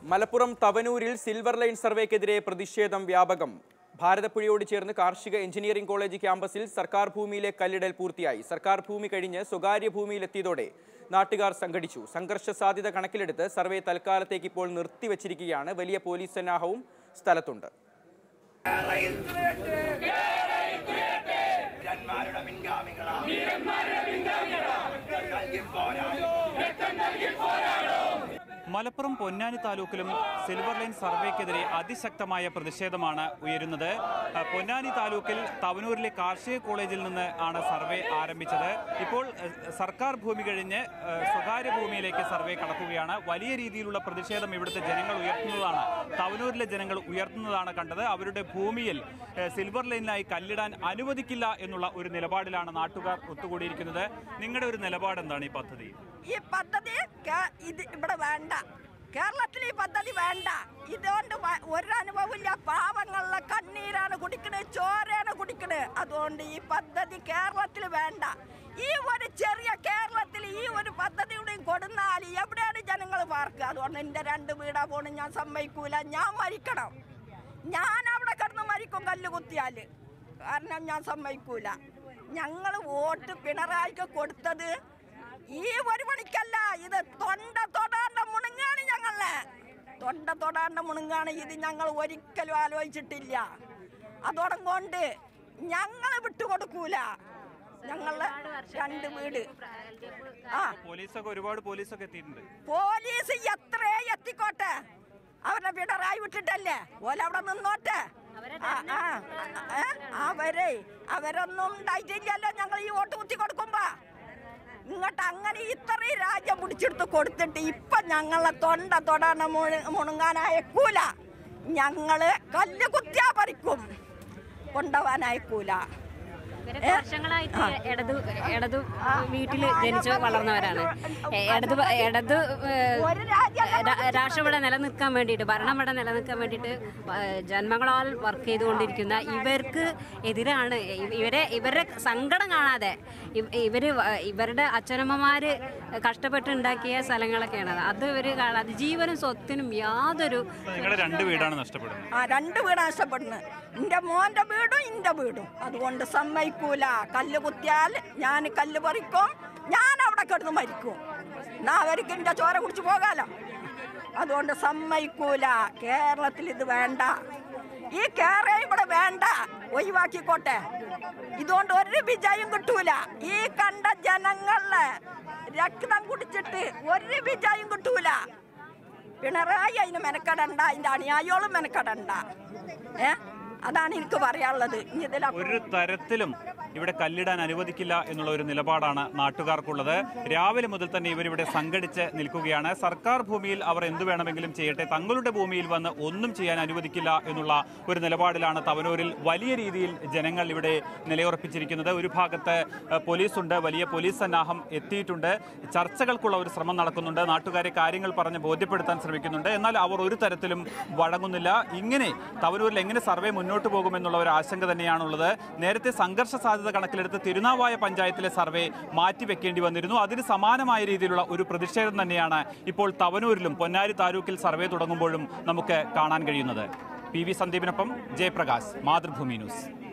മലപ്പുറം തവനൂരിൽ silver line സർവേക്കെതിരെ പ്രതിഷേധം വ്യാപകം ഭാരതപ്പുഴയോട് ചേർന്ന് കാർഷിക എഞ്ചിനീയറിംഗ് കോളേജ് ക്യാമ്പസിൽ സർക്കാർ ഭൂമിയിലെ കല്ലിടൽ പൂർത്തിയായി സർക്കാർ ഭൂമി കഴിഞ്ഞ് സ്വകാര്യ ഭൂമിയിലെത്തിയതോടെ നാട്ടുകാർ സംഘടിച്ചു സംഘർഷ സാധ്യത കണക്കിലെടുത്ത് സർവേ തൽക്കാലത്തേക്ക് ഇപ്പോൾ നിർത്തിവച്ചിരിക്കുകയാണ് വലിയ പോലീസ് സന്നാഹവും സ്ഥലത്തുണ്ട് വീരന്മാരുടെ പിൻഗാമികളാ മലപ്പുറം പൊന്നാനി താലൂക്കിലും സിൽവർ ലൈൻ സർവേക്കെതിരെ അതിശക്തമായ പ്രതിഷേധമാണ് ഉയരുന്നത് അഹ് പൊന്നാനി താലൂക്കിൽ തവനൂരിലെ കാർഷിക കോളേജിൽ നിന്ന് ആണ് സർവേ ആരംഭിച്ചത് ഇപ്പോൾ അഹ് സർക്കാർ ഭൂമി കഴിഞ്ഞ് അഹ് സ്വകാര്യ ഭൂമിയിലേക്ക് സർവേ കടക്കുകയാണ് വലിയ രീതിയിലുള്ള പ്രതിഷേധം ഇവിടുത്തെ ജനങ്ങൾ ഉയർത്തുന്നതാണ് തവനൂരിലെ ജനങ്ങൾ ഉയർത്തുന്നതാണ് കണ്ടത് അവരുടെ ഭൂമിയിൽ അഹ് സിൽവർ ലൈനിനായി കല്ലിടാൻ അനുവദിക്കില്ല എന്നുള്ള ഒരു നിലപാടിലാണ് നാട്ടുകാർ ഒത്തുകൂടിയിരിക്കുന്നത് നിങ്ങളുടെ ഒരു നിലപാട് എന്താണ് ഈ പദ്ധതി ഈ പദ്ധതി കേ- ഇത് ഇവിടെ വേണ്ട കേരളത്തിൽ ഈ പദ്ധതി വേണ്ട ഇതുകൊണ്ട് വ- ഒരനുഭവമില്ല പാവങ്ങളുടെ കണ്ണീരാണ് കുടിക്കണത് ചോരയാണ് കുടിക്കണത് അതുകൊണ്ട് ഈ പദ്ധതി കേരളത്തിൽ വേണ്ട ഈ ഒരു ചെറിയ കേരളത്തിൽ ഈ ഒരു പദ്ധതി കൂടി കൊടുന്നാൽ എവിടെയാണ് ജനങ്ങൾ പാർക്കുക അതുകൊണ്ട് എൻ്റെ രണ്ട് വീടാ പോണ് ഞാൻ സമ്മതിക്കൂല ഞാൻ മരിക്കണം ഞാൻ അവിടെ കിടന്ന് മരിക്കും കല്ല് കുത്തിയാൽ കാരണം ഞാൻ സമ്മതിക്കൂല ഞങ്ങൾ വോട്ട് പിണറായിക്ക് കൊടുത്തത് ഈ ഒരു മണിക്കല്ല ഇത് തൊണ്ട തൊടാണ്ട മുണുങ്ങാണ് ഞങ്ങളെ തൊണ്ട തൊടാണ്ട മുണുങ്ങാണ് ഇത് ഞങ്ങൾ ഒരിക്കലും ആലോചിച്ചിട്ടില്ല അതോടം കൊണ്ട് ഞങ്ങൾ വിട്ടുകൊടുക്കൂല ഞങ്ങളെ രണ്ട് വീട് ആ പോലീസൊക്കെ ഒരുപാട് പോലീസൊക്കെ എത്തിയിട്ടുണ്ട് പോലീസ് എത്രേ എത്തിക്കോട്ടെ അവരെ പിണറായി വിട്ടിട്ടല്ലേ ഓല അവിടെ നിന്നോട്ടെ ആ, ആ, ഏ? അവരെ അവരൊന്നും ഉണ്ടായിട്ടില്ലല്ലോ ഞങ്ങൾ ഈ വോട്ട് കുത്തി കൊടുക്കുമ്പോ ഇങ്ങോട്ട് അങ്ങനെ ഇത്രയും രാജ്യം പിടിച്ചെടുത്ത് കൊടുത്തിട്ട് ഇപ്പൊ ഞങ്ങളെ തൊണ്ട തൊടാന മുണുങ്ങാനയക്കൂല ഞങ്ങള് കല്ല് കുത്തിയാ പറിക്കും കൊണ്ടുപോകാനയക്കൂല ഇവരൊക്കെ വർഷങ്ങളായിട്ട് ഇടത് ഇടത് വീട്ടിൽ ജനിച്ചു വളർന്നവരാണ് എ- ഇടത് പ- ഇടത് ഏഹ്, ഒരു രാജ്യം രാ- രാഷ്ട്രം ഇവിടെ നിലനിൽക്കാൻ വേണ്ടിയിട്ട് ഭരണം ഇവിടെ നിലനിൽക്കാൻ വേണ്ടിയിട്ട് വ- ജന്മങ്ങളാൽ വർക്ക് ചെയ്തുകൊണ്ടിരിക്കുന്ന ഇവർക്ക് എതിരാണ് ഇ- ഇവരെ ഇവരുടെ സങ്കടം കാണാതെ ഇവ- ഇവര് വ- ഇവരുടെ അച്ഛനമ്മമാര് കഷ്ടപ്പെട്ടുണ്ടാക്കിയ സ്ഥലങ്ങളൊക്കെയാണ് അത്. അത് ഇവര് കാണാതെ ജീവനും സ്വത്തിനും യാതൊരു നിങ്ങളുടെ രണ്ട് വീടാണ് നഷ്ടപ്പെടുന്നത് ആ രണ്ട് വീട് നഷ്ടപ്പെടുന്നത് എന്റെ മോന്റെ വീടും എന്റെ വീടും അതുകൊണ്ട് സമ്മതിക്കൂല കല്ല് കുത്തിയാൽ ഞാൻ കല്ല് പറിക്കും ഞാൻ അവിടെ കിടന്ന് മരിക്കും എന്നാ അവർക്ക് എന്റെ ചോര കുടിച്ച് പോകാലോ അതുകൊണ്ട് സമ്മതിക്കൂല കേരളത്തിൽ ഇത് വേണ്ട ഈ കേരള ഇവിടെ വേണ്ട ഒഴിവാക്കിക്കോട്ടെ ഇതുകൊണ്ട് ഒരു വിജയം കിട്ടൂല ഈ കണ്ട ജനങ്ങളെ രക്തം കുടിച്ചിട്ട് ഒരു വിജയം കിട്ടൂല പിണറായി അതിന് മെനക്കെടണ്ട അതിന്റെ അണിയായോളും മെനക്കെടണ്ട ഏ അതാണ് എനിക്ക് പറയാനുള്ളത് ഇനി ഇതിലപ്പുറം ഒരു തരത്തിലും ഇവിടെ കല്ലിടാൻ അനുവദിക്കില്ല എന്നുള്ള ഒരു നിലപാടാണ് നാട്ടുകാർക്കുള്ളത് രാവിലെ മുതൽ തന്നെ ഇവരിവിടെ സംഘടിച്ച് നിൽക്കുകയാണ് സർക്കാർ ഭൂമിയിൽ അവർ എന്തു വേണമെങ്കിലും ചെയ്യട്ടെ തങ്ങളുടെ ഭൂമിയിൽ വന്ന് ഒന്നും ചെയ്യാൻ അനുവദിക്കില്ല എന്നുള്ള ഒരു നിലപാടിലാണ് തവനൂരിൽ വലിയ രീതിയിൽ ജനങ്ങൾ ഇവിടെ നിലയുറപ്പിച്ചിരിക്കുന്നത് ഒരു ഭാഗത്ത് ഏഹ്, പോലീസുണ്ട് വലിയ പോലീസ് സന്നാഹം എത്തിയിട്ടുണ്ട് ചർച്ചകൾക്കുള്ള ഒരു ശ്രമം നടക്കുന്നുണ്ട് നാട്ടുകാരെ കാര്യങ്ങൾ പറഞ്ഞ് ബോധ്യപ്പെടുത്താൻ ശ്രമിക്കുന്നുണ്ട് എന്നാൽ അവർ ഒരു തരത്തിലും വഴങ്ങുന്നില്ല ഇങ്ങനെ തവനൂരിൽ എങ്ങനെ സർവേ മുന്നോട്ട് പോകുമെന്നുള്ള ഒരു ആശങ്ക തന്നെയാണുള്ളത് നേരത്തെ സംഘർഷ സാധ്യത കണക്കിലെടുത്ത് തിരുനാവായ പഞ്ചായത്തിലെ സർവേ മാറ്റിവെക്കേണ്ടി വന്നിരുന്നു അതിന് സമാനമായ രീതിയിലുള്ള ഒരു പ്രതിഷേധം തന്നെയാണ് ഇപ്പോൾ തവനൂരിലും പൊന്നാരി താലൂക്കിൽ സർവേ തുടങ്ങുമ്പോഴും നമുക്ക് കാണാൻ കഴിയുന്നത് പി വി സന്ദീപിനൊപ്പം ജയപ്രകാശ് മാതൃഭൂമി ന്യൂസ്